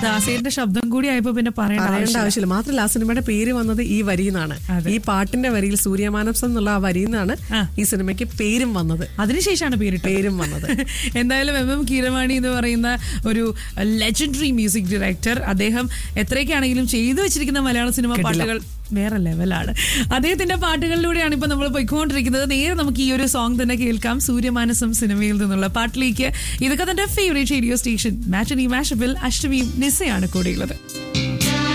ദാസേന്റെ ശബ്ദം കൂടി ആയപ്പോ പിന്നെ പറയേണ്ട പറയേണ്ട ആവശ്യം ആവശ്യമില്ല മാത്രമല്ല ആ സിനിമയുടെ പേര് വന്നത് ഈ വരിയിൽ നിന്നാണ് അതെ. ഈ പാട്ടിന്റെ വരിയിൽ സൂര്യമാനസം എന്നുള്ള ആ വരിയിൽ നിന്നാണ് ആ. ഈ സിനിമയ്ക്ക് പേരും വന്നത് അതിനുശേഷമാണ് പേരിട്ടത് പേരും വന്നത് എന്തായാലും എം എം കീരവാണി എന്ന് പറയുന്ന ഒരു ലെജൻഡറി മ്യൂസിക് ഡയറക്ടർ അദ്ദേഹം എത്രയൊക്കെയാണെങ്കിലും ചെയ്തു വെച്ചിരിക്കുന്ന മലയാള സിനിമ പാട്ടുകൾ വേറെ ലെവലാണ് അദ്ദേഹത്തിന്റെ പാട്ടുകളിലൂടെയാണ് ഇപ്പൊ നമ്മൾ പോയിക്കൊണ്ടിരിക്കുന്നത് നേരെ നമുക്ക് ഈ ഒരു സോങ് തന്നെ കേൾക്കാം സൂര്യമാനസം സിനിമയിൽ നിന്നുള്ള പാട്ടിലേക്ക് ഇതൊക്കെ തന്റെ ഫേവറേറ്റ് റേഡിയോ സ്റ്റേഷൻ മാറ്റനി മാഷപ്പിൽ അഷ്ടമിയും നിസയാണ് കൂടെയുള്ളത്